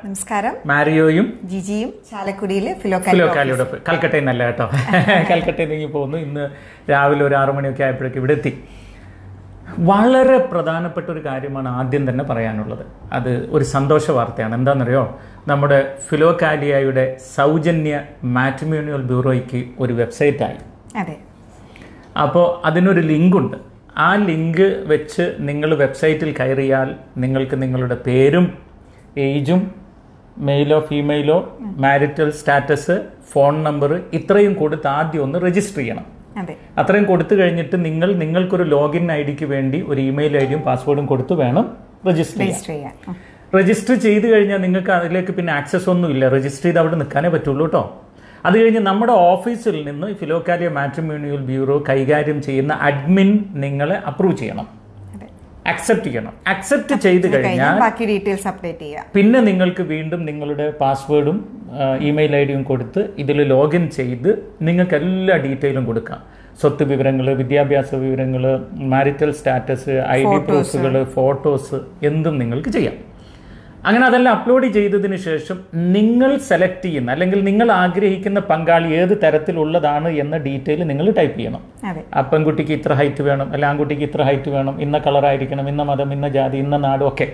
നമസ്കാരം മാരിയോയും ജിജിയും ചാലക്കുടിയിലെ ഫിലോ ഫിലോക്കാലിയുടെ കൽക്കട്ടയിൽ നിന്നല്ല കേട്ടോ കൽക്കട്ടയിൽ നിന്ന് പോകുന്നു ഇന്ന് രാവിലെ ഒരു ആറു മണിയൊക്കെ ആയപ്പോഴേക്കും ഇവിടെ എത്തി വളരെ പ്രധാനപ്പെട്ട ഒരു കാര്യമാണ് ആദ്യം തന്നെ പറയാനുള്ളത് അത് ഒരു സന്തോഷ വാർത്തയാണ് എന്താണെന്നറിയോ നമ്മുടെ ഫിലോകാലിയയുടെ സൗജന്യ മാട്രിമോണിയൽ ബ്യൂറോയ്ക്ക് ഒരു വെബ്സൈറ്റായി അതെ അപ്പോൾ അതിനൊരു ലിങ്കുണ്ട് ആ ലിങ്ക് വെച്ച് നിങ്ങൾ വെബ്സൈറ്റിൽ കയറിയാൽ നിങ്ങൾക്ക് നിങ്ങളുടെ പേരും ഏജും മെയിലോ ഫീമെയിലോ മാരിറ്റൽ സ്റ്റാറ്റസ് ഫോൺ നമ്പർ ഇത്രയും കൊടുത്ത് ആദ്യം ഒന്ന് രജിസ്റ്റർ ചെയ്യണം അതെ അത്രയും കൊടുത്തു കഴിഞ്ഞിട്ട് നിങ്ങൾ നിങ്ങൾക്കൊരു ലോഗിൻ ഐ ഡിക്ക് വേണ്ടി ഒരു ഇമെയിൽ ഐ ഡിയും പാസ്വേഡും കൊടുത്ത് വേണം രജിസ്റ്റർ ചെയ്യാൻ രജിസ്റ്റർ ചെയ്യാൻ ഉം. രജിസ്റ്റർ ചെയ്ത് കഴിഞ്ഞാൽ നിങ്ങൾക്ക് അതിലേക്ക് പിന്നെ ആക്സസ് ഒന്നും ഇല്ല രജിസ്റ്റർ ചെയ്ത് അവിടെ നിൽക്കാനേ പറ്റുള്ളൂ കേട്ടോ അത് കഴിഞ്ഞ് നമ്മുടെ ഓഫീസിൽ നിന്ന് ഫിലോക്കാലിയ മാട്രിമോണിയൽ ബ്യൂറോ കൈകാര്യം ചെയ്യുന്ന അഡ്മിൻ നിങ്ങളെ അപ്രൂവ് ചെയ്യണം അതെ അക്സെപ്റ്റ് ചെയ്യണം അക്സെപ്റ്റ് ചെയ്ത് കഴിഞ്ഞാൽ കഴിഞ്ഞാൽ ബാക്കി ഡീറ്റെയിൽസ് അപ്ഡേറ്റ് ചെയ്യാം പിന്നെ നിങ്ങൾക്ക് വീണ്ടും നിങ്ങളുടെ പാസ്വേഡും ഇമെയിൽ ഐ ഡിയും കൊടുത്ത് ഇതിൽ ലോഗിൻ ചെയ്ത് നിങ്ങൾക്ക് എല്ലാ ഡീറ്റെയിലും കൊടുക്കാം സ്വത്ത് വിവരങ്ങൾ വിദ്യാഭ്യാസ വിവരങ്ങൾ മാരിറ്റൽ സ്റ്റാറ്റസ് ഐ ഡി പ്രൂഫുകൾ ഫോട്ടോസ് എന്തും നിങ്ങൾക്ക് ചെയ്യാം അങ്ങനെ അതെല്ലാം അപ്ലോഡ് ചെയ്തതിന് ശേഷം നിങ്ങൾ സെലക്ട് ചെയ്യുന്ന അല്ലെങ്കിൽ നിങ്ങൾ ആഗ്രഹിക്കുന്ന പങ്കാളി ഏത് തരത്തിലുള്ളതാണ് എന്ന ഡീറ്റെയിൽ നിങ്ങൾ ടൈപ്പ് ചെയ്യണം അതെ ആ പെൺകുട്ടിക്ക് ഇത്ര ഹൈറ്റ് വേണം അല്ല ആൺകുട്ടിക്ക് ഇത്ര ഹൈറ്റ് വേണം ഇന്ന കളറായിരിക്കണം ഇന്ന മതം ഇന്ന ജാതി ഇന്ന നാടും ഒക്കെ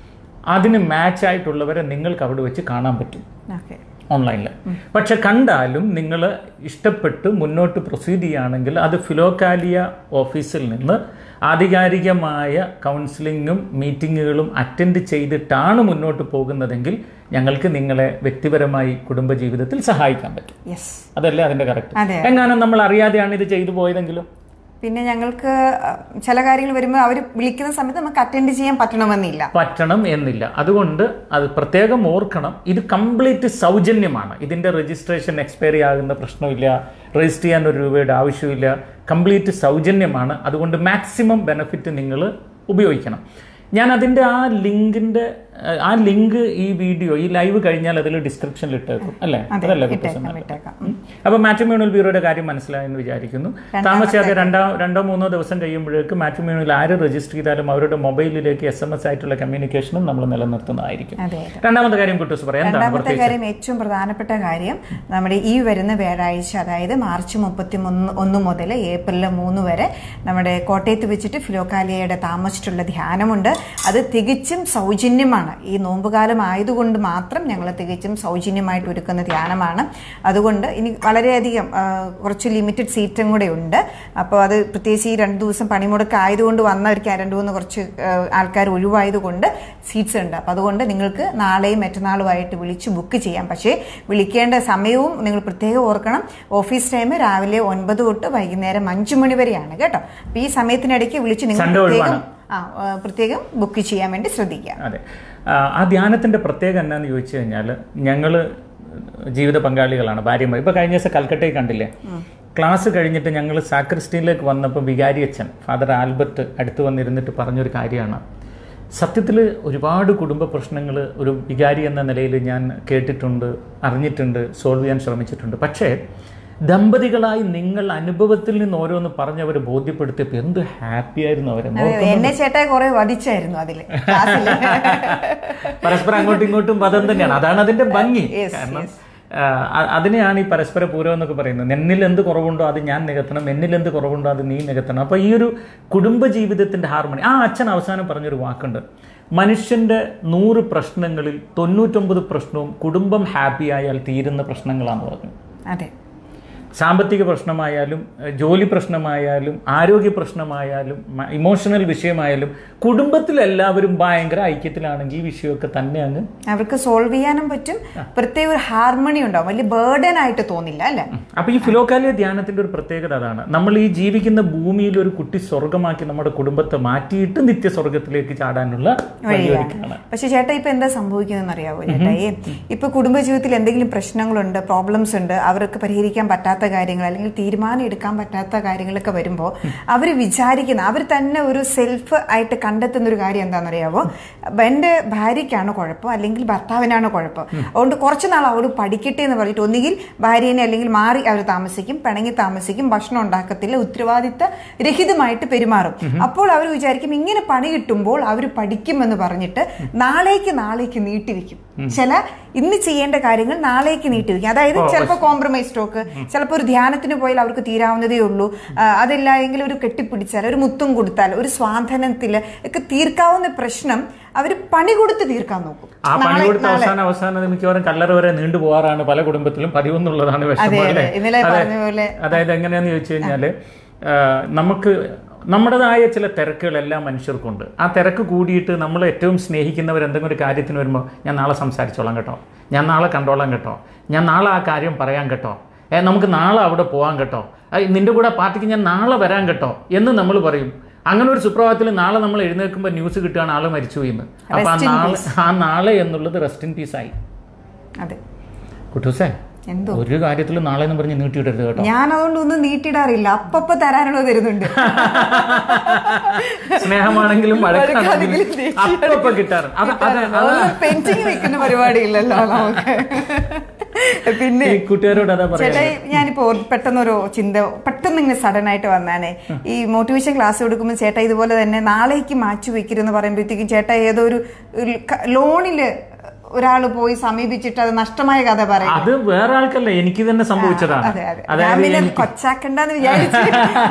അതിന് മാച്ച് ആയിട്ടുള്ളവരെ നിങ്ങൾക്ക് അവിടെ വെച്ച് കാണാൻ പറ്റും ഓക്കെ ഓൺലൈനിൽ പക്ഷെ കണ്ടാലും നിങ്ങൾ ഇഷ്ടപ്പെട്ട് മുന്നോട്ട് പ്രൊസീഡ് ചെയ്യുകയാണെങ്കിൽ അത് ഫിലോകാലിയ ഓഫീസിൽ നിന്ന് ആധികാരികമായ കൗൺസിലിങ്ങും മീറ്റിങ്ങുകളും അറ്റൻഡ് ചെയ്തിട്ടാണ് മുന്നോട്ട് പോകുന്നതെങ്കിൽ ഞങ്ങൾക്ക് നിങ്ങളെ വ്യക്തിപരമായി കുടുംബജീവിതത്തിൽ സഹായിക്കാൻ പറ്റും യെസ് അതല്ലേ അതിന്റെ കറക്റ്റ് അതെ. എങ്ങാനും നമ്മൾ അറിയാതെയാണ് ഇത് ചെയ്തു പോയതെങ്കിലും പിന്നെ ഞങ്ങൾക്ക് അഹ്, ചില കാര്യങ്ങൾ വരുമ്പോൾ അവർ വിളിക്കുന്ന സമയത്ത് നമുക്ക് അറ്റൻഡ് ചെയ്യാൻ പറ്റണമെന്നില്ല പറ്റണം എന്നില്ല അതുകൊണ്ട് അത് പ്രത്യേകം ഓർക്കണം ഇത് കംപ്ലീറ്റ് സൗജന്യമാണ് ഇതിന്റെ രജിസ്ട്രേഷൻ എക്സ്പയറി ആകുന്ന പ്രശ്നമില്ല രജിസ്റ്റർ ചെയ്യാൻ ഒരു രൂപയുടെ ആവശ്യമില്ല കംപ്ലീറ്റ് സൗജന്യമാണ് അതുകൊണ്ട് മാക്സിമം ബെനിഫിറ്റ് നിങ്ങൾ ഉപയോഗിക്കണം ഞാൻ അതിന്റെ ആ ലിങ്കിന്റെ അഹ്, ആ ലിങ്ക് ഈ വീഡിയോ ഈ ലൈവ് കഴിഞ്ഞാൽ അതിൽ ഡിസ്ക്രിപ്ഷനിൽ ഇട്ടേക്കും അല്ലേ അതെ അതല്ലേ ഇട്ടേക്കാം കുട്ടൂസൻ? ഇട്ടേക്കാം ഉം. അപ്പൊ മാട്രിമോണിയൽ ബ്യൂറോയുടെ കാര്യം മനസ്സിലായെന്ന് വിചാരിക്കുന്നു താമസിയാതെ രണ്ടോ രണ്ടോ മൂന്നോ ദിവസം കഴിയുമ്പോഴേക്ക് മാട്രിമോണിയൽ ആര് രജിസ്റ്റർ ചെയ്താലും അവരുടെ മൊബൈലിലേക്ക് എസ് എം എസ് ആയിട്ടുള്ള കമ്മ്യൂണിക്കേഷനും നമ്മൾ നിലനിർത്തുന്നതായിരിക്കും അതെ അതെ രണ്ടാമത്തെ കാര്യം കുട്ടൂസ് പറയാം എന്താണ് രണ്ടാമത്തെ പ്രത്യേകിച്ച് കാര്യം ഏറ്റവും പ്രധാനപ്പെട്ട കാര്യം നമ്മുടെ ഈ വരുന്ന വ്യാഴാഴ്ച അതായത് മാർച്ച് മുപ്പത്തി ഒന്ന് ഒന്ന് മുതൽ ഏപ്രിൽ മൂന്ന് വരെ നമ്മുടെ കോട്ടയത്ത് വെച്ചിട്ട് ഫിലോക്കാലിയയുടെ താമസിച്ചിട്ടുള്ള ധ്യാനമുണ്ട് അത് തികച്ചും സൗജന്യമാണ് ഈ നോമ്പുകാലം ആയതുകൊണ്ട് മാത്രം ഞങ്ങൾ തികച്ചും സൗജന്യമായിട്ട് ഒരുക്കുന്ന ധ്യാനമാണ് അതുകൊണ്ട് ഇനി വളരെയധികം ആ, കുറച്ച് ലിമിറ്റഡ് സീറ്റും കൂടെ ഉണ്ട് അപ്പോൾ അത് പ്രത്യേകിച്ച് ഈ രണ്ട് ദിവസം പണിമുടക്ക് ആയതുകൊണ്ട് വന്നവർക്ക് ആ രണ്ട് മൂന്ന് കുറച്ച് ആ, ആൾക്കാർ ഒഴിവായതുകൊണ്ട് സീറ്റ്സ് ഉണ്ട് അപ്പോൾ അതുകൊണ്ട് നിങ്ങൾക്ക് നാളെയും മറ്റന്നാളുമായിട്ട് വിളിച്ച് ബുക്ക് ചെയ്യാം പക്ഷേ വിളിക്കേണ്ട സമയവും നിങ്ങൾ പ്രത്യേകം ഓർക്കണം ഓഫീസ് ടൈം രാവിലെ ഒൻപത് തൊട്ട് വൈകുന്നേരം അഞ്ചു മണി വരെയാണ് കേട്ടോ അപ്പോൾ ഈ സമയത്തിനിടയ്ക്ക് വിളിച്ച് നിങ്ങൾ Sunday പ്രത്യേകം ഒഴിവാണ്. ആ ആ, പ്രത്യേകം ബുക്ക് ചെയ്യാൻ വേണ്ടി ശ്രദ്ധിക്കുക അതെ ആ, ആ ധ്യാനത്തിന്റെ പ്രത്യേകത എന്നാന്ന് ചോദിച്ചു കഴിഞ്ഞാൽ ഞങ്ങള് ജീവിത പങ്കാളികളാണ് ഭാര്യമാർ ഇപ്പൊ കഴിഞ്ഞ ദിവസം കൽക്കട്ടയിൽ കണ്ടില്ലേ ക്ലാസ് കഴിഞ്ഞിട്ട് ഞങ്ങൾ സാക്രിസ്റ്റീനിലേക്ക് വന്നപ്പോൾ വികാരി അച്ഛൻ ഫാദർ ആൽബർട്ട് അടുത്ത് വന്നിരുന്നിട്ട് പറഞ്ഞൊരു കാര്യമാണ് സത്യത്തിൽ ഒരുപാട് കുടുംബ പ്രശ്നങ്ങൾ ഒരു വികാരി എന്ന നിലയിൽ ഞാൻ കേട്ടിട്ടുണ്ട് അറിഞ്ഞിട്ടുണ്ട് സോൾവ് ചെയ്യാൻ ശ്രമിച്ചിട്ടുണ്ട് പക്ഷേ ദമ്പതികളായി നിങ്ങൾ അനുഭവത്തിൽ നിന്ന് ഓരോന്ന് പറഞ്ഞവർ ബോധ്യപ്പെടുത്തിയപ്പോൾ എന്ത് ഹാപ്പി ആയിരുന്നു അവരെന്ന് അതെ, എന്നെ ചേട്ടായി കുറെ വധിച്ചായിരുന്നു അതില് ക്ലാസ്സില്. പരസ്പരം അങ്ങോട്ടും ഇങ്ങോട്ടും പദം തന്നെയാണ് അതാണ് അതിന്റെ ഭംഗി Yes, കാരണം ആ, അ- അതിനെയാണ് ഈ പരസ്പര പൂരം എന്നൊക്കെ പറയുന്നത് എന്നിൽ എന്ത് കുറവുണ്ടോ അത് ഞാൻ നികത്തണം എന്നിൽ എന്ത് കുറവുണ്ടോ അത് നീ നികത്തണം അപ്പൊ ഈ ഒരു കുടുംബ ജീവിതത്തിന്റെ ഹാർമണി ആ അച്ഛൻ അവസാനം പറഞ്ഞൊരു വാക്കുണ്ട് മനുഷ്യന്റെ നൂറ് പ്രശ്നങ്ങളിൽ തൊണ്ണൂറ്റൊമ്പത് പ്രശ്നവും കുടുംബം ഹാപ്പി ആയാൽ തീരുന്ന പ്രശ്നങ്ങളാന്ന് പറഞ്ഞു അതെ സാമ്പത്തിക പ്രശ്നമായാലും ഏഹ് ജോലി പ്രശ്നമായാലും ആരോഗ്യ പ്രശ്നമായാലും മ- ഇമോഷണൽ വിഷയമായാലും കുടുംബത്തിൽ എല്ലാവരും ഭയങ്കര ഐക്യത്തിലാണെങ്കിൽ ഈ വിഷയമൊക്കെ തന്നെ അങ്ങ് അവർക്ക് സോൾവ് ചെയ്യാനും പറ്റും പ്രത്യേക ഒരു ഹാർമണി ഉണ്ടാവും വലിയ ബേർഡൻ ആയിട്ട് തോന്നില്ല അല്ലെ അപ്പൊ ഈ ഫിലോകാലിയ ധ്യാനത്തിന്റെ ഒരു പ്രത്യേകത അതാണ് നമ്മൾ ഈ ജീവിക്കുന്ന ഭൂമിയിൽ ഒരു കുട്ടി സ്വർഗമാക്കി നമ്മുടെ കുടുംബത്തെ മാറ്റിയിട്ട് നിത്യസ്വർഗത്തിലേക്ക് ചാടാനുള്ള വഴിയൊരുക്കാണ് പക്ഷെ ചേട്ടാ ഇപ്പൊ എന്താ സംഭവിക്കുന്നതെന്ന് അറിയാവോ ചേട്ടാ ഈ ഇപ്പൊ കുടുംബജീവിതത്തിൽ എന്തെങ്കിലും പ്രശ്നങ്ങളുണ്ട് പ്രോബ്ലംസ് ഉണ്ട് അവർക്ക് പരിഹരിക്കാൻ പറ്റാത്ത കാര്യങ്ങൾ അല്ലെങ്കിൽ തീരുമാനം എടുക്കാൻ പറ്റാത്ത കാര്യങ്ങളൊക്കെ വരുമ്പോൾ അവർ വിചാരിക്കുന്ന അവർ തന്നെ ഒരു സെൽഫ് ആയിട്ട് കണ്ടെത്തുന്ന ഒരു കാര്യം എന്താണെന്നറിയാവോ എന്റെ ഭാര്യയ്ക്കാണ് കുഴപ്പം അല്ലെങ്കിൽ ഭർത്താവിനാണ് കുഴപ്പം അതുകൊണ്ട് കുറച്ച് നാൾ അവൾ പഠിക്കട്ടെ എന്ന് പറഞ്ഞിട്ട് ഒന്നുകിൽ ഭാര്യനെ അല്ലെങ്കിൽ മാറി അവർ താമസിക്കും പിണങ്ങി താമസിക്കും ഭക്ഷണം ഉണ്ടാക്കത്തില്ല ഉത്തരവാദിത്ത രഹിതമായിട്ട് പെരുമാറും അപ്പോൾ അവർ വിചാരിക്കും ഇങ്ങനെ പണി കിട്ടുമ്പോൾ അവർ പഠിക്കുമെന്ന് പറഞ്ഞിട്ട് നാളേക്ക് നാളേക്ക് നീട്ടിവെക്കും ചില ഇന്ന് ചെയ്യേണ്ട കാര്യങ്ങൾ നാളേക്ക് നീട്ടി വെക്കും അതായത് ചിലപ്പോൾ കോംപ്രമൈസ് സ്റ്റോക്ക് ചിലപ്പോൾ ഒരു ധ്യാനത്തിന് പോയാൽ അവർക്ക് തീരാവുന്നതേ ഉള്ളൂ ആ, അതല്ല എങ്കിൽ ഒരു കെട്ടിപ്പിടിച്ചാൽ ഒരു മുത്തും കൊടുത്താൽ ഒരു സ്വാധനത്തിൽ ഒക്കെ തീർക്കാവുന്ന പ്രശ്നം അവർ പണി കൊടുത്ത് തീർക്കാൻ നോക്കും ആ പണി നാളെ- കൊടുത്ത നാളെ- അവസാനം അവസാനം മിക്കവാറും കല്ലറ വരെ നീണ്ടു പോകാറാണ് പല കുടുംബത്തിലും പതിവെന്നുള്ളതാണ് വിഷമം അതെ, അല്ലേ ഇന്നലെ അതെ. പറഞ്ഞ പോലെ. അതായത് എങ്ങനെയാന്ന് ചോദിച്ചു കഴിഞ്ഞാല് ആ, നമുക്ക് നമ്മുടേതായ ചില തിരക്കുകളെല്ലാം മനുഷ്യർക്കുണ്ട് ആ തിരക്ക് കൂടിയിട്ട് നമ്മൾ ഏറ്റവും സ്നേഹിക്കുന്നവർ എന്തെങ്കിലും ഒരു കാര്യത്തിന് വരുമ്പോൾ ഞാൻ നാളെ സംസാരിച്ചോളാം കേട്ടോ ഞാൻ നാളെ കണ്ടോളാം കേട്ടോ ഞാൻ നാളെ ആ കാര്യം പറയാം കേട്ടോ ഏ നമുക്ക് നാളെ അവിടെ പോകാം കേട്ടോ ഏ, നിന്റെ കൂടെ പാർട്ടിക്ക് ഞാൻ നാളെ വരാം കേട്ടോ എന്ന് നമ്മൾ പറയും അങ്ങനെ ഒരു സുപ്രഭാതത്തിൽ നാളെ നമ്മൾ എഴുന്നേൽക്കുമ്പോൾ ന്യൂസ് കിട്ടുകയാണ് ആള് മരിച്ചു എന്ന് അപ്പൊ ആ Rest in നാളെ ആ നാളെ എന്നുള്ളത് റെസ്റ്റ് ഇൻ പീസ് ആയി അതെ കുട്ടൂസേ എന്തോ ഒരു കാര്യത്തിലും നാളെ എന്ന് പറഞ്ഞ് നീട്ടിയിടരുത് കേട്ടോ ഞാൻ അതുകൊണ്ട് ഒന്നും നീട്ടിടാറില്ല അപ്പപ്പ തരാനുള്ളത് തരുന്നുണ്ട് സ്നേഹമാണെങ്കിലും വഴക്കാണെങ്കിലും വഴക്കാണെങ്കിലും ദേഷ്യം. അപ്പൊ കിട്ടാറ് അത് അത് അത് പെൻറ്റിങ് വെക്കുന്ന പരിപാടി ഇല്ലല്ലോ നമുക്ക് പിന്നെ ഈ കൂട്ടുകാരോട് അതാ പറയാ ചേട്ടാ ഞാനിപ്പോ പെട്ടെന്നൊരു ചിന്ത പെട്ടെന്ന് ഇങ്ങനെ സഡൻ ആയിട്ട് വന്നാനേ ഈ മോട്ടിവേഷൻ ക്ലാസ് കൊടുക്കുമ്പോൾ ചേട്ടാ ഇതുപോലെ തന്നെ നാളേക്ക് മാറ്റി വെക്കരുതെന്ന് പറയുമ്പോഴത്തേക്കും ചേട്ടാ ഏതോ ഒരു ഒരു ക- ലോണില് ഒരാൾ പോയി സമീപിച്ചിട്ട് അത് നഷ്ടമായ കഥ പറയും അത് വേറെ ആൾക്കല്ല എനിക്ക് തന്നെ സംഭവിച്ചതാണ് അതെ അതെ ഞാൻ അതായത് പിന്നെ എനിക്ക് കൊച്ചാക്കണ്ടെന്ന് വിചാരിച്ചു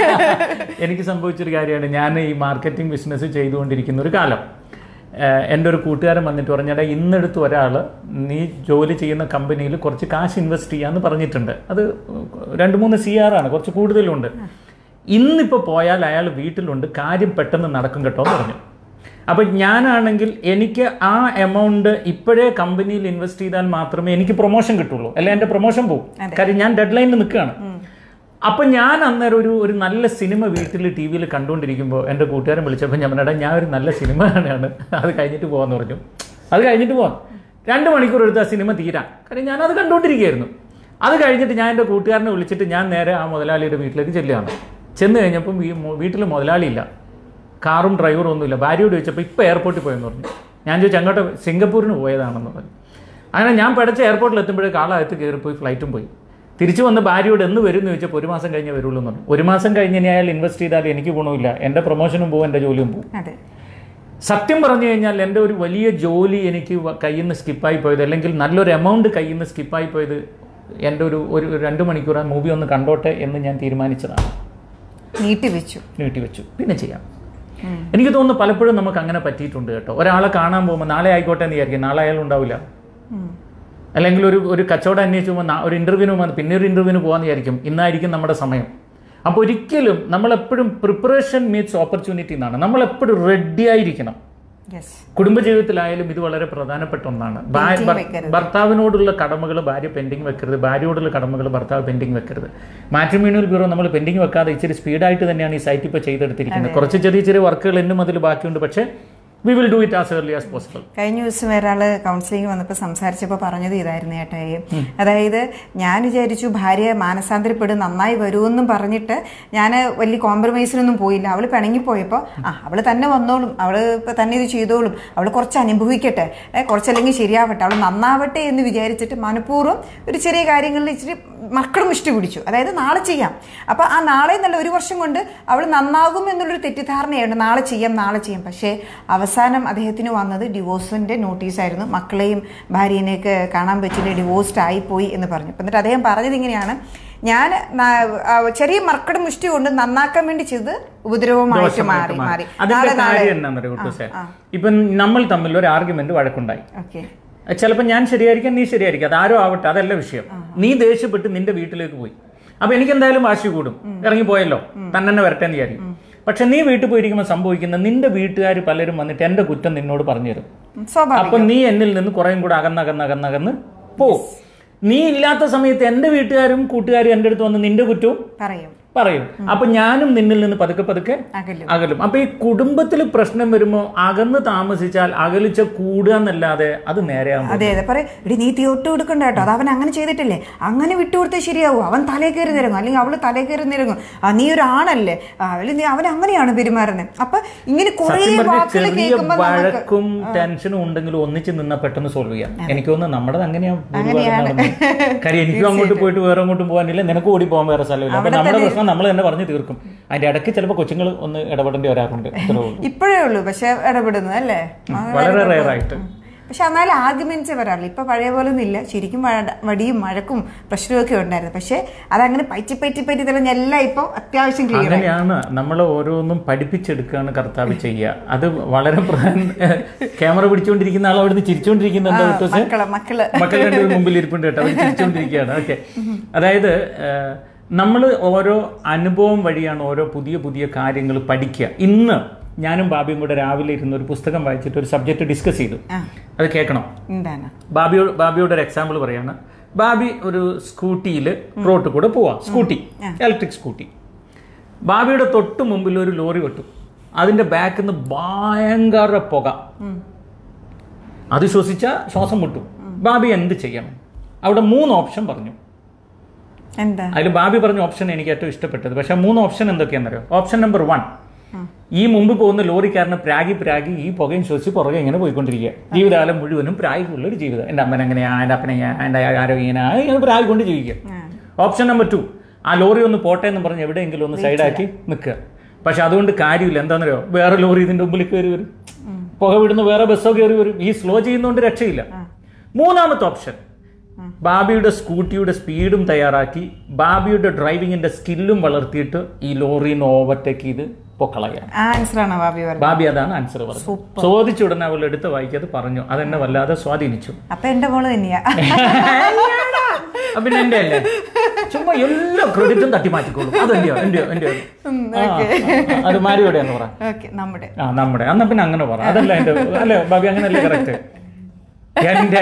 എനിക്ക് സംഭവിച്ചൊരു കാര്യമാണ് ഞാൻ ഈ മാർക്കറ്റിംഗ് ബിസിനസ് ചെയ്തുകൊണ്ടിരിക്കുന്ന ഒരു കാലം ഏഹ് എൻ്റെ ഒരു കൂട്ടുകാരൻ വന്നിട്ട് പറഞ്ഞാൽ ഇന്നെടുത്ത് ഒരാൾ നീ ജോലി ചെയ്യുന്ന കമ്പനിയിൽ കുറച്ച് കാശ് ഇൻവെസ്റ്റ് ചെയ്യാന്ന് പറഞ്ഞിട്ടുണ്ട് അത് രണ്ട് മൂന്ന് സി ആർ ആണ് കുറച്ച് കൂടുതലുണ്ട് ഇന്നിപ്പോൾ പോയാൽ അയാൾ വീട്ടിലുണ്ട് കാര്യം പെട്ടെന്ന് നടക്കും കേട്ടോ എന്ന് പറഞ്ഞു അപ്പൊ ഞാനാണെങ്കിൽ എനിക്ക് ആ എമൗണ്ട് ഇപ്പോഴേ കമ്പനിയിൽ ഇൻവെസ്റ്റ് ചെയ്താൽ മാത്രമേ എനിക്ക് പ്രൊമോഷൻ കിട്ടുള്ളൂ അല്ല എന്റെ പ്രൊമോഷൻ പോകും കാര്യം ഞാൻ ഡെഡ് ലൈനിൽ നിൽക്കുകയാണ് അപ്പൊ ഞാൻ അന്നേരം ഒരു ഒരു നല്ല സിനിമ വീട്ടിൽ ടി വിയിൽ കണ്ടുകൊണ്ടിരിക്കുമ്പോൾ എൻ്റെ കൂട്ടുകാരൻ വിളിച്ചപ്പോൾ ഞാൻ പറഞ്ഞാ ഞാൻ ഒരു നല്ല സിനിമ കാണുകയാണ് അത് കഴിഞ്ഞിട്ട് പോകാന്ന് പറഞ്ഞു അത് കഴിഞ്ഞിട്ട് പോകാം രണ്ട് മണിക്കൂർ എടുത്ത് ആ സിനിമ തീരാം കാര്യം ഞാനത് കണ്ടുകൊണ്ടിരിക്കുകയായിരുന്നു അത് കഴിഞ്ഞിട്ട് ഞാൻ എൻ്റെ കൂട്ടുകാരനെ വിളിച്ചിട്ട് ഞാൻ നേരെ ആ മുതലാളിയുടെ വീട്ടിലേക്ക് ചെല്ലുകയാണ് ചെന്ന് കഴിഞ്ഞപ്പം ഈ വീട്ടിൽ മുതലാളിയില്ല കാറും ഡ്രൈവറും ഒന്നുമില്ല ഭാര്യയോട് ചോദിച്ചപ്പോൾ ഇപ്പോൾ എയർപോർട്ടിൽ പോയെന്ന് പറഞ്ഞു ഞാൻ ചോദിച്ചു അങ്ങോട്ട് സിംഗപ്പൂരിന് പോയതാണെന്ന് പറഞ്ഞു അങ്ങനെ ഞാൻ പഠിച്ച എയർപോർട്ടിൽ എത്തുമ്പോഴേക്ക് ആളകത്ത് കയറിപ്പോയി ഫ്ലൈറ്റും പോയി തിരിച്ചു വന്ന് ഭാര്യയോട് എന്ന് വരും എന്ന് ചോദിച്ചപ്പോൾ ഒരു മാസം കഴിഞ്ഞേ വരുള്ളൂ എന്ന് പറഞ്ഞു ഒരു മാസം കഴിഞ്ഞ് ഇനി അയാൾ ഇൻവെസ്റ്റ് ചെയ്താൽ എനിക്ക് ഗുണമില്ല എൻ്റെ പ്രൊമോഷനും പോകും എൻ്റെ ജോലിയും പോകും അതെ സത്യം പറഞ്ഞു കഴിഞ്ഞാൽ എൻ്റെ ഒരു വലിയ ജോലി എനിക്ക് വ- കയ്യിൽ നിന്ന് സ്കിപ്പായി പോയത് അല്ലെങ്കിൽ നല്ലൊരു എമൗണ്ട് കയ്യിൽ നിന്ന് സ്കിപ്പായി പോയത് എൻ്റെ ഒരു ഒരു രണ്ട് മണിക്കൂർ ആ മൂവി ഒന്ന് കണ്ടോട്ടെ എന്ന് ഞാൻ തീരുമാനിച്ചതാണ് നീട്ടി വെച്ചു നീട്ടിവെച്ചു പിന്നെ ചെയ്യാം എനിക്ക് തോന്നുന്നു പലപ്പോഴും നമുക്ക് അങ്ങനെ പറ്റിയിട്ടുണ്ട് കേട്ടോ ഒരാളെ കാണാൻ പോകുമ്പോൾ നാളെ ആയിക്കോട്ടെ എന്ന് വിചാരിക്കും നാളെ അയാൾ ഉണ്ടാവില്ല ഉം. അല്ലെങ്കിൽ ഒരു ഒരു കച്ചവടം അന്വേഷിച്ച് പോകുമ്പോൾ നാ- ഒരു ഇന്റർവ്യൂവിന് പോകുമ്പോൾ പിന്നെ ഒരു ഇന്റർവ്യൂവിന് പോകാന്ന് വിചാരിക്കും ഇന്നായിരിക്കും നമ്മുടെ സമയം അപ്പോൾ ഒരിക്കലും നമ്മളെപ്പോഴും പ്രിപ്പറേഷൻ മീറ്റ്സ് ഓപ്പർച്യൂണിറ്റി എന്നാണ് നമ്മളെപ്പോഴും റെഡി ആയിരിക്കണം യെസ് കുടുംബജീവിതത്തിലായാലും ഇത് വളരെ പ്രധാനപ്പെട്ട ഒന്നാണ് ഭാ- Pending ഭർ- വെക്കരുത്. ഭർത്താവിനോടുള്ള കടമകൾ ഭാര്യ പെൻഡിങ് വെക്കരുത് ഭാര്യയോടുള്ള കടമകൾ ഭർത്താവ് പെൻഡിങ് വെക്കരുത് മാട്രിമോണിയൽ ബ്യൂറോ നമ്മൾ പെൻഡിങ് വെക്കാതെ ഇച്ചിരി സ്പീഡായിട്ട് തന്നെയാണ് ഈ സൈറ്റ് ഇപ്പോൾ ചെയ്തെടുത്തിരിക്കുന്നത് കുറച്ച് ചെറിയ ചെറിയ വർക്കുകൾ എന്നും അതിൽ ബാക്കിയുണ്ട് പക്ഷേ we will do it as early as possible കഴിഞ്ഞ ദിവസം ഒരാള് കൗൺസിലിംഗ് വന്നപ്പോൾ സംസാരിച്ചപ്പോൾ പറഞ്ഞത് ഇതായിരുന്നു ഏട്ടായി അതായത് ഞാൻ വിചാരിച്ചു ഭാര്യ മാനസാന്തരപ്പെടും നന്നായി വരുമെന്നും പറഞ്ഞിട്ട് ഞാൻ വലിയ കോംപ്രമൈസിനൊന്നും പോയില്ല അവൾ പിണങ്ങിപ്പോയപ്പോൾ ആ അവൾ തന്നെ വന്നോളും അവൾ ഇപ്പം തന്നെ ഇത് ചെയ്തോളും അവൾ കുറച്ച് അനുഭവിക്കട്ടെ ഏ, കുറച്ചല്ലെങ്കിൽ ശരിയാവട്ടെ അവൾ നന്നാവട്ടെ എന്ന് വിചാരിച്ചിട്ട് മനഃപൂർവ്വം ഒരു ചെറിയ കാര്യങ്ങളിൽ ഇച്ചിരി മക്കളും ഇഷ്ടം പിടിച്ചു അതായത് നാളെ ചെയ്യാം അപ്പോൾ ആ നാളെ എന്നല്ല ഒരു വർഷം കൊണ്ട് അവൾ നന്നാകും എന്നുള്ളൊരു തെറ്റിദ്ധാരണയുണ്ട് നാളെ ചെയ്യാം നാളെ ചെയ്യാം പക്ഷേ അവസാനം അദ്ദേഹത്തിന് വന്നത് ഡിവോഴ്സിന്റെ നോട്ടീസായിരുന്നു മക്കളെയും ഭാര്യനെയൊക്കെ കാണാൻ പറ്റില്ല ഡിവോഴ്സ്ഡ് ആയിപ്പോയി എന്ന് പറഞ്ഞു അപ്പം എന്നിട്ട് അദ്ദേഹം പറഞ്ഞത് ഇങ്ങനെയാണ് ഞാൻ ന- ആ ചെറിയ മർക്കട മുഷ്ടി കൊണ്ട് നന്നാക്കാൻ വേണ്ടി ചെയ്ത് ഉപദ്രവമായിട്ട് മാറി മാറി അതിന്റെ കാര്യം എന്നാന്നറിയോ കുട്ടൂസേ ഇപ്പം നമ്മൾ തമ്മിൽ ഒരു ആർഗ്യുമെന്റ് വഴക്കുണ്ടായി ഓക്കെ ചിലപ്പോൾ ഞാൻ ശരിയായിരിക്കാം നീ ശരിയായിരിക്കാം അത് ആരോ ആവട്ടെ അതല്ല വിഷയം നീ ദേഷ്യപ്പെട്ട് നിന്റെ വീട്ടിലേക്ക് പോയി അപ്പൊ എനിക്ക് എന്തായാലും വാശി കൂടും ഇറങ്ങിപ്പോയല്ലോ തന്നെ വരട്ടെ എന്ന് വിചാരിക്കും പക്ഷെ നീ വീട്ടിൽ പോയിരിക്കുമ്പോൾ സംഭവിക്കുന്ന നിന്റെ വീട്ടുകാർ പലരും വന്നിട്ട് എന്റെ കുറ്റം നിന്നോട് പറഞ്ഞു തരും സ്വാഭാവികം അപ്പൊ നീ എന്നിൽ നിന്ന് കുറേയും കൂടെ അകന്നകന്നകന്നകന്ന് പോ നീ ഇല്ലാത്ത സമയത്ത് എന്റെ വീട്ടുകാരും കൂട്ടുകാരും എന്റെ അടുത്ത് വന്ന് നിന്റെ കുറ്റവും പറയും പറയും അപ്പൊ ഞാനും നിന്നിൽ നിന്ന് പതുക്കെ പതുക്കെ അകലും അകലും അപ്പൊ ഈ കുടുംബത്തിൽ പ്രശ്നം വരുമ്പോ അകന്ന് താമസിച്ചാൽ അകലിച്ച കൂടുക എന്നല്ലാതെ അത് നേരെയാകും അതെ അതെ പറയും എടി നീ തീർട്ട് കൊടുക്കണ്ട കേട്ടോ അത് അവൻ അങ്ങനെ ചെയ്തിട്ടില്ലേ അങ്ങനെ വിട്ടുകൊടുത്താൽ ശരിയാവും അവൻ തലേ കയറി നിരങ്ങും അല്ലെങ്കിൽ അവള് തലേ കയറി നിരങ്ങും ആ നീ ഒരു ആണല്ലേ ആ, അല്ലെങ്കിൽ നീ അവൻ അങ്ങനെയാണ് പെരുമാറുന്നത് അപ്പൊ ഇങ്ങനെ കുറേ സത്യം പറഞ്ഞ വാക്കുകൾ ചെറിയ കേൾക്കുമ്പോൾ നമുക്ക് വഴക്കും ടെൻഷനും ഉണ്ടെങ്കിലും ഒന്നിച്ച് നിന്നാ പെട്ടെന്ന് സോൾവ് ചെയ്യാം എനിക്ക് തോന്നുന്നു നമ്മുടെ അങ്ങനെയാണ് ഭൂരിഭാഗം നടന്നത്. കാര്യം എനിക്കും അങ്ങോട്ട് പോയിട്ട് വേറെ അങ്ങോട്ടും പോകാനില്ല നിനക്ക് ഓടി പോകാൻ വേറെ സ്ഥലമില്ല അപ്പൊ നമ്മുടെ പ്രശ്നം നമ്മൾ തന്നെ പറഞ്ഞു തീർക്കും അതിന്റെ ഇടയ്ക്ക് ചിലപ്പോൾ കൊച്ചുങ്ങൾ ഒന്ന് ഇടപെടേണ്ടി വരാറുണ്ട് അത്രേ ഉള്ളൂ ഇപ്പോഴേ ഉള്ളൂ പക്ഷെ ഇടപെടുന്നത് അല്ലേ ആ, വളരെ റെയർ ആയിട്ട് പക്ഷെ എന്നാലും ആർഗ്യുമെന്റ്സ് വരാറില്ല ഇപ്പൊ പഴയ പോലെ ഒന്നും ഇല്ല ശരിക്കും വഴ- വടിയും മഴക്കും പ്രശ്നമൊക്കെ ഉണ്ടായിരുന്നു പക്ഷെ അതങ്ങനെ പറ്റി പറ്റി പറ്റി തെളിഞ്ഞ എല്ലാം ഇപ്പൊ അത്യാവശ്യം ക്ലിയർ അങ്ങനെയാണ് നമ്മൾ ഓരോന്നും പഠിപ്പിച്ചെടുക്കുകയാണ് കർത്താവ് ചെയ്യുക അത് വളരെ പ്രധാന ക്യാമറ പിടിച്ചുകൊണ്ടിരിക്കുന്ന ആൾ അവിടുന്ന് ചിരിച്ചുകൊണ്ടിരിക്കുന്നുണ്ട് കേട്ടോ സെ? മക്കള് മക്കള് മക്കൾ രണ്ടുപേരും മുമ്പിൽ ഇരിപ്പുണ്ട് കേട്ടോ അവർ ചിരിച്ചുകൊണ്ടിരിക്കുകയാണ് ഓക്കെ അതായത് നമ്മൾ ഓരോ അനുഭവം വഴിയാണ് ഓരോ പുതിയ പുതിയ കാര്യങ്ങൾ പഠിക്കുക ഇന്ന് ഞാനും ബാബിയും കൂടെ രാവിലെ ഇരുന്ന് ഒരു പുസ്തകം വായിച്ചിട്ട് ഒരു സബ്ജക്റ്റ് ഡിസ്കസ് ചെയ്തു ആ അത് കേൾക്കണം എന്താണ് ബാബിയോട് ബാബിയോട് ഒരു എക്സാമ്പിൾ പറയാണ് ബാബി ഒരു സ്കൂട്ടിയിൽ റോട്ടിൽ കൂടെ പോവാ സ്കൂട്ടി ഇലക്ട്രിക് സ്കൂട്ടി ബാബിയുടെ തൊട്ട് മുമ്പിൽ ഒരു ലോറി വെട്ടു അതിന്റെ ബാക്കിൽ നിന്ന് ഭയങ്കര പുക അത് ശ്വസിച്ച ശ്വാസം മുട്ടും ബാബി എന്ത് ചെയ്യണം അവിടെ മൂന്ന് ഓപ്ഷൻ പറഞ്ഞു എന്താ അതിൽ ബാബി പറഞ്ഞ ഓപ്ഷൻ എനിക്ക് ഏറ്റവും ഇഷ്ടപ്പെട്ടത് പക്ഷെ ആ മൂന്ന് ഓപ്ഷൻ എന്തൊക്കെയാണെന്നറിയോ ഓപ്ഷൻ നമ്പർ വൺ ഈ മുമ്പ് പോകുന്ന ലോറിക്കാരന് പ്രാഗി പ്രാഗി ഈ പുകയും ശ്വസിച്ച് പുറകെ ഇങ്ങനെ പോയിക്കൊണ്ടിരിക്കുക ജീവിതകാലം മുഴുവനും പ്രാഗിയുള്ള ഒരു ജീവിതം എൻ്റെ അമ്മൻ എങ്ങനെയാ എൻ്റെ അപ്പനെയാ എൻ്റെ ആരോഗ്യം ഇങ്ങനെ ഇങ്ങനെ പ്രാഗി കൊണ്ട് ജീവിക്കുക ഓപ്ഷൻ നമ്പർ ടു ആ ലോറി ഒന്ന് പോട്ടെ എന്ന് പറഞ്ഞ് എവിടെയെങ്കിലും ഒന്ന് സൈഡാക്കി നിൽക്കുക പക്ഷെ അതുകൊണ്ട് കാര്യമില്ല എന്താണെന്നറിയോ വേറെ ലോറി ഇതിന്റെ മുമ്പിൽ കയറി വരും പുക വിടുന്ന വേറെ ബസ്സോ കയറി വരും ഈ സ്ലോ ചെയ്യുന്നതുകൊണ്ട് രക്ഷയില്ല മൂന്നാമത്തെ ഓപ്ഷൻ ബാബിയുടെ സ്കൂട്ടിയുടെ സ്പീഡും തയ്യാറാക്കി ബാബിയുടെ ഡ്രൈവിങ്ങിന്റെ സ്കില്ലും വളർത്തിയിട്ട് ഈ ലോറിന്ന് ഓവർടേക്ക് ചെയ്ത് പൊക്കളയാണ് ആ ആൻസർ ആണോ ബാബി പറഞ്ഞത് ബാബി അതാണ് ആൻസർ പറഞ്ഞത് ചോദിച്ച ഉടനെ അവൾ എടുത്ത് വായിക്കത് പറഞ്ഞു അതെന്നെ വല്ലാതെ സ്വാധീനിച്ചു അപ്പൊ എന്റെ മോള് തന്നെയാ അപ്പൊ പിന്നെ എന്റെ അല്ലേ ചുമ്മാ എല്ലാ ക്രെഡിറ്റും തട്ടിമാറ്റിക്കോളും അത് എന്റെയോ എന്റെയോ എന്റെയോ ആ, ആ, അത് മാരിയോടെയാന്ന് പറ ഓക്കെ നമ്മുടെ ആ നമ്മുടെ എന്നാ പിന്നെ അങ്ങനെ പറ അതല്ല എന്റെ അല്ലേ ബാബി അങ്ങനല്ലേ കറക്റ്റ് എന്റെ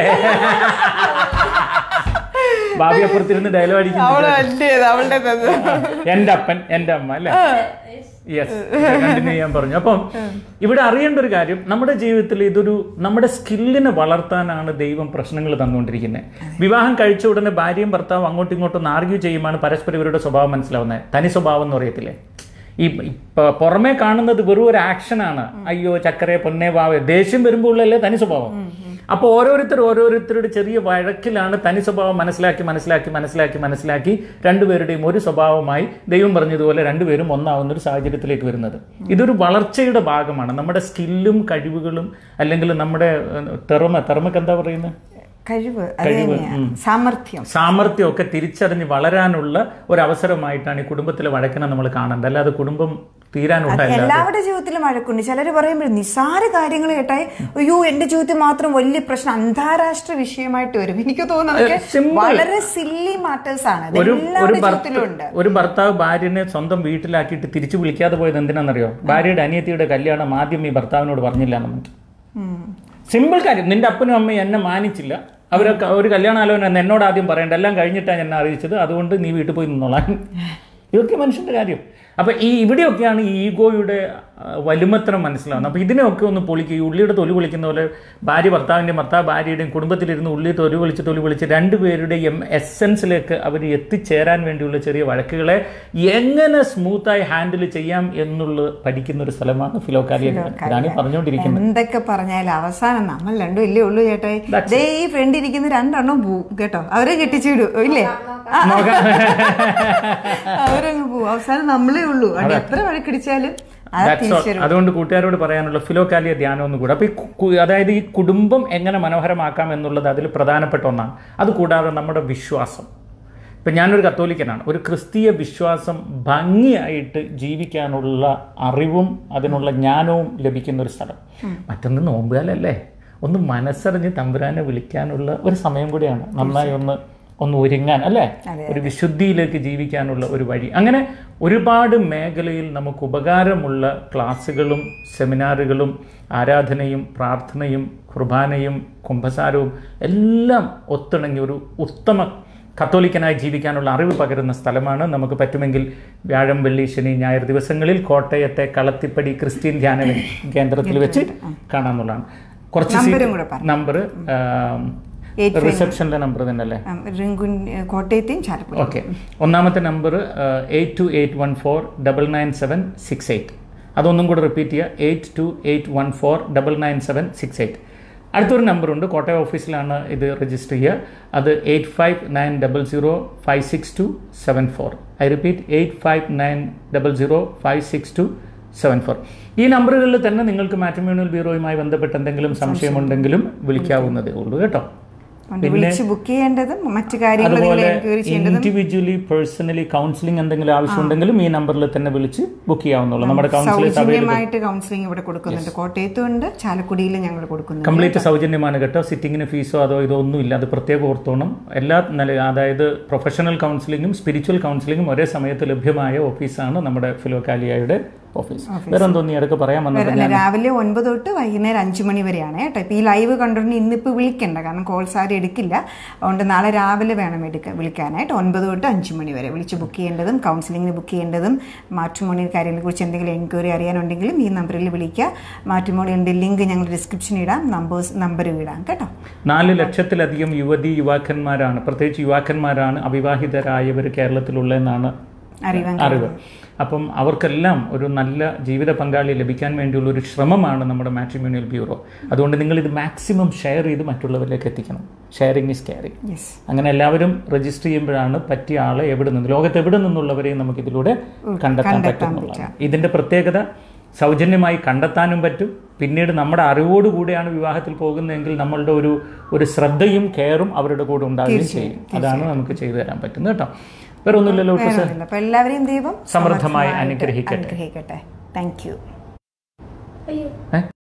ബാബി അപ്പുറത്തിരുന്ന് ഡയലോഗ് അടിക്കുന്നു അവള് എന്റേത് അവളുടേത് എന്റെ അപ്പൻ എന്റെ അമ്മ അല്ലേ യെസ് കണ്ടിന്യൂ ചെയ്യാൻ പറഞ്ഞു അപ്പം ഇവിടെ അറിയേണ്ട ഒരു കാര്യം നമ്മുടെ ജീവിതത്തിൽ ഇതൊരു നമ്മുടെ സ്കില്ലിനെ വളർത്താനാണ് ദൈവം പ്രശ്നങ്ങൾ തന്നുകൊണ്ടിരിക്കുന്നത് വിവാഹം കഴിച്ച ഉടനെ ഭാര്യയും ഭർത്താവും അങ്ങോട്ടും ഇങ്ങോട്ടും ആർഗ്യൂ ചെയ്യുമ്പോൾ പരസ്പരം ഇവരുടെ സ്വഭാവം മനസ്സിലാവുന്നത് തനി സ്വഭാവം എന്ന് പറയത്തില്ലേ ഈ ഇപ്പൊ പുറമേ കാണുന്നത് വെറും ഒരു ആക്ഷനാണ് അയ്യോ ചക്കരെ പൊന്നെ വാവേ ദേഷ്യം വരുമ്പോഴല്ലേ തനി സ്വഭാവം അപ്പോൾ ഓരോരുത്തർ ഓരോരുത്തരുടെ ചെറിയ വഴക്കിലാണ് തനി സ്വഭാവം മനസ്സിലാക്കി മനസ്സിലാക്കി മനസ്സിലാക്കി മനസ്സിലാക്കി രണ്ടുപേരുടെയും ഒരു സ്വഭാവമായി ദൈവം പറഞ്ഞതുപോലെ രണ്ടുപേരും ഒന്നാവുന്ന ഒരു സാഹചര്യത്തിലേക്ക് വരുന്നത് ഇതൊരു വളർച്ചയുടെ ഭാഗമാണ് നമ്മുടെ സ്കില്ലും കഴിവുകളും അല്ലെങ്കിൽ നമ്മുടെ ഏഹ്, തെറമ തെറമക്ക് എന്താ പറയുന്നത് കഴിവ് അത് തന്നെയാ സാമർഥ്യം സാമർഥ്യമൊക്കെ തിരിച്ചറിഞ്ഞ് വളരാനുള്ള ഒരു അവസരമായിട്ടാണ് ഈ കുടുംബത്തിലെ വഴക്കിനെ നമ്മൾ കാണേണ്ടത് അല്ലാതെ കുടുംബം തീരാനുള്ള അല്ല എല്ലാവരുടെ ജീവിതത്തിലും വഴക്കുണ്ട് ചിലർ പറയുമ്പോൾ നിസ്സാര കാര്യങ്ങൾ കേട്ടായി അയ്യോ എന്റെ ജീവിതത്തിൽ മാത്രം വലിയ പ്രശ്നം അന്താരാഷ്ട്ര വിഷയമായിട്ട് വരും എനിക്ക് തോന്നുന്നത് simple. വളരെ സില്ലി മാറ്റേഴ്സ് ആണ് ഇത് ഒരു ഒരു എല്ലാവരുടെ ഭർത്ത ജീവിതത്തിലും ഉണ്ട് ഒരു ഭർത്താവ് ഭാര്യനെ സ്വന്തം വീട്ടിലാക്കിയിട്ട് തിരിച്ചു വിളിക്കാതെ പോയത് എന്തിനാണെന്നറിയോ ഭാര്യയുടെ അനിയത്തിയുടെ കല്യാണം ആദ്യം ഈ ഭർത്താവിനോട് പറഞ്ഞില്ല എന്ന് സിമ്പിൾ കാര്യം നിന്റെ അപ്പനും അമ്മയും എന്നെ മാനിച്ചില്ല അവരൊക്കെ ഒരു കല്യാണാലോചന എന്നോട് ആദ്യം പറയണ്ട എല്ലാം കഴിഞ്ഞിട്ടാണ് എന്നെ അറിയിച്ചത് അതുകൊണ്ട് നീ വീട്ടിൽ പോയി നിന്നോളാൻ ഇതൊക്കെ മനുഷ്യന്റെ കാര്യം അപ്പൊ ഈ ഇവിടെയൊക്കെയാണ് ഈ ഈഗോയുടെ ആ, വലുമത്തരം മനസ്സിലാവുന്നത് അപ്പൊ ഇതിനെയൊക്കെ ഒന്ന് പൊളിക്കുക ഈ ഉള്ളിയുടെ തൊലി പൊളിക്കുന്ന പോലെ ഭാര്യ ഭർത്താവിന്റെയും ഭർത്താവ് ഭാര്യയുടെയും കുടുംബത്തിലിരുന്ന് ഉള്ളി തൊലി പൊളിച്ച് തൊലി പൊളിച്ച് രണ്ടുപേരുടെയും എസെൻസിലേക്ക് അവർ എത്തിച്ചേരാൻ വേണ്ടിയുള്ള ചെറിയ വഴക്കുകളെ എങ്ങനെ സ്മൂത്തായി ഹാൻഡിൽ ചെയ്യാം എന്നുള്ളത് പഠിക്കുന്ന ഒരു സ്ഥലമാണ് ഫിലോക്കാലിയ ഇതാണ് ഈ പറഞ്ഞുകൊണ്ടിരിക്കുന്നത് എന്തൊക്കെ പറഞ്ഞാലും അവസാനം നമ്മൾ രണ്ടും ഇല്ലേ ഉള്ളൂ ചേട്ടായി ദേ ഈ ഫ്രണ്ട് ഇരിക്കുന്ന രണ്ടെണ്ണം പോവും കേട്ടോ അവരെ കെട്ടിച്ചിടും ഇല്ലേ ആ, അവരങ്ങ് പോവും അവസാനം നമ്മളേ ഉള്ളൂ അവിടെ എത്ര വഴക്കടിച്ചാലും അത് That's all. തിരിച്ചു അതുകൊണ്ട് കൂട്ടുകാരോട് പറയാനുള്ള ഫിലോക്കാലിയ ധ്യാനം ഒന്നും കൂടെ അപ്പൊ ഈ കു- കു- അതായത് ഈ കുടുംബം എങ്ങനെ മനോഹരമാക്കാം എന്നുള്ളത് അതിൽ പ്രധാനപ്പെട്ട ഒന്നാണ് അതുകൂടാതെ നമ്മുടെ വിശ്വാസം ഇപ്പൊ ഞാനൊരു കത്തോലിക്കനാണ് ഒരു ക്രിസ്തീയ വിശ്വാസം ഭംഗിയായിട്ട് ജീവിക്കാനുള്ള അറിവും അതിനുള്ള ജ്ഞാനവും ലഭിക്കുന്ന ഒരു സ്ഥലം മറ്റൊന്ന് നോമ്പുകാലല്ലേ ഒന്ന് മനസ്സറിഞ്ഞ് തമ്പുരാനെ വിളിക്കാനുള്ള ഒരു സമയം കൂടിയാണ് നന്നായി ഒന്ന് ഒന്ന് ഒരുങ്ങാൻ അല്ലേ ഒരു വിശുദ്ധിയിലേക്ക് ജീവിക്കാനുള്ള ഒരു വഴി അങ്ങനെ ഒരുപാട് മേഖലയിൽ നമുക്ക് ഉപകാരമുള്ള ക്ലാസ്സുകളും സെമിനാറുകളും ആരാധനയും പ്രാർത്ഥനയും കുർബാനയും കുംഭസാരവും എല്ലാം ഒത്തിണങ്ങി ഒരു ഉത്തമ കത്തോലിക്കനായി ജീവിക്കാനുള്ള അറിവ് പകരുന്ന സ്ഥലമാണ് നമുക്ക് പറ്റുമെങ്കിൽ വ്യാഴം വെള്ളി ശനി ഞായർ ദിവസങ്ങളിൽ കോട്ടയത്തെ കളത്തിപ്പടി ക്രിസ്ത്യൻ ധ്യാന കേന്ദ്രത്തിൽ വെച്ച് കാണാമെന്നുള്ളതാണ് കുറച്ച് നമ്പരും കൂടെ പറ നമ്പർ Eight റിസപ്ഷനിലെ നമ്പർ തന്നെയല്ലേ ആ, റിങ്കുൻ കോട്ടയത്തെയും ചാലക്കുടി ഓക്കെ ഒന്നാമത്തെ number eight two eight one four double nine seven six eight അതൊന്നും കൂടെ റിപ്പീറ്റ് ചെയ്യുക eight two eight one four double nine seven six eight അടുത്തൊരു നമ്പറുണ്ട് കോട്ടയം ഓഫീസിലാണ് ഇത് രജിസ്റ്റർ ചെയ്യുക അത് eight five nine double zero five six two seven four I repeat eight five nine double zero five six two seven four ഈ നമ്പറുകളിൽ തന്നെ നിങ്ങൾക്ക് മാട്രിമോണിയൽ ബ്യൂറോയുമായി ബന്ധപ്പെട്ട് എന്തെങ്കിലും സംശയമുണ്ടെങ്കിലും വിളിക്കാവുന്നതേ ഉള്ളൂ കേട്ടോ അതുകൊണ്ട് വിളിച്ച് ബുക്ക് ചെയ്യേണ്ടതും മറ്റു കാര്യങ്ങൾ അതുപോലെ എൻക്വയറി ചെയ്യേണ്ടതും ഇൻഡിവിജ്വലി പേഴ്സണലി കൗൺസിലിംഗ് എന്തെങ്കിലും ആവശ്യമുണ്ടെങ്കിലും ഈ നമ്പറിൽ തന്നെ വിളിച്ച് ബുക്ക് ചെയ്യാവുന്നുള്ളൂ നമ്മുടെ കൗൺസിലേഴ്സ് അവൈലബിൾ സൗജന്യമായിട്ട് കൗൺസിലിംഗ് ഇവിടെ കൊടുക്കുന്നുണ്ട് കോട്ടയത്തും ഉണ്ട് ചാലക്കുടിയിലും ഞങ്ങൾ കൊടുക്കുന്നുണ്ട് കംപ്ലീറ്റ് സൗജന്യമാണ് കേട്ടോ സിറ്റിങ്ങിന് ഫീസോ അതോ ഇതോ ഒന്നുമില്ല അത് പ്രത്യേകം ഓർത്തോണം എല്ലാ നില അതായത് പ്രൊഫഷണൽ കൗൺസിലിങ്ങും സ്പിരിച്വൽ കൗൺസിലിങ്ങും ഒരേ സമയത്ത് ലഭ്യമായ ഓഫീസാണ് നമ്മുടെ ഫിലോകാലിയയുടെ ഓഫീസ് വേറെ എന്തോ നീ ഇടയ്ക്ക് പറയാൻ വന്നത് അല്ല, രാവിലെ ഒൻപത് തൊട്ട് വൈകുന്നേരം അഞ്ചു മണി വരെയാണ് കേട്ടോ ഇപ്പൊ ഈ ലൈവ് കണ്ടുകൊണ്ട് ഇന്നിപ്പോൾ വിളിക്കണ്ട കാരണം കോൾസ് ആരും എടുക്കില്ല അതുകൊണ്ട് നാളെ രാവിലെ വേണം എടുക്കാൻ വിളിക്കാനായിട്ട് ഒൻപത് തൊട്ട് അഞ്ചു മണി വരെ വിളിച്ച് ബുക്ക് ചെയ്യേണ്ടതും കൗൺസിലിങ്ങിന് ബുക്ക് ചെയ്യേണ്ടതും മാട്രിമോണിയൽ കാര്യങ്ങളെ കുറിച്ച് എന്തെങ്കിലും എൻക്വയറി അറിയാനുണ്ടെങ്കിലും ഈ നമ്പറിൽ വിളിക്കുക മാട്രിമോണിയലിന്റെ ലിങ്ക് ഞങ്ങൾ ഡിസ്ക്രിപ്ഷനിൽ ഇടാം നമ്പേഴ്സ് നമ്പറും ഇടാം കേട്ടോ നാല് ലക്ഷത്തിലധികം യുവതി യുവാക്കന്മാരാണ് പ്രത്യേകിച്ച് യുവാക്കന്മാരാണ് അവിവാഹിതരായവർ കേരളത്തിലുള്ളതെന്നാണ് അറിയാൻ അറിവ് അപ്പം അവർക്കെല്ലാം ഒരു നല്ല ജീവിത പങ്കാളി ലഭിക്കാൻ വേണ്ടിയുള്ള ഒരു ശ്രമമാണ് നമ്മുടെ മാട്രിമോണിയൽ ബ്യൂറോ അതുകൊണ്ട് നിങ്ങൾ ഇത് മാക്സിമം ഷെയർ ചെയ്ത് മറ്റുള്ളവരിലേക്ക് എത്തിക്കണം ഷെയറിങ് ഇസ് കെയറിങ് യെസ് അങ്ങനെ എല്ലാവരും രജിസ്റ്റർ ചെയ്യുമ്പോഴാണ് പറ്റിയ ആളെ എവിടെ നിന്ന് ലോകത്ത് എവിടെ നിന്നുള്ളവരെയും നമുക്ക് ഇതിലൂടെ കണ്ടെത്താൻ പറ്റുന്നുള്ളതാണ് ഇതിന്റെ പ്രത്യേകത സൗജന്യമായി കണ്ടെത്താനും പറ്റും പിന്നീട് നമ്മുടെ അറിവോടുകൂടിയാണ് വിവാഹത്തിൽ പോകുന്നതെങ്കിൽ നമ്മളുടെ ഒരു ഒരു ശ്രദ്ധയും കെയറും അവരുടെ കൂടെ ഉണ്ടാവുകയും ചെയ്യും അതാണ് നമുക്ക് ചെയ്തു തരാൻ പറ്റുന്നത് കേട്ടോ വേറെ ഒന്നുമില്ലല്ലോ ഡോക്ടർ സാർ അപ്പൊ എല്ലാവരെയും ദൈവം സമൃദ്ധമായി സമൃദ്ധമായിട്ട് അനുഗ്രഹിക്കട്ടെ. അനുഗ്രഹിക്കട്ടെ താങ്ക് യു ഏ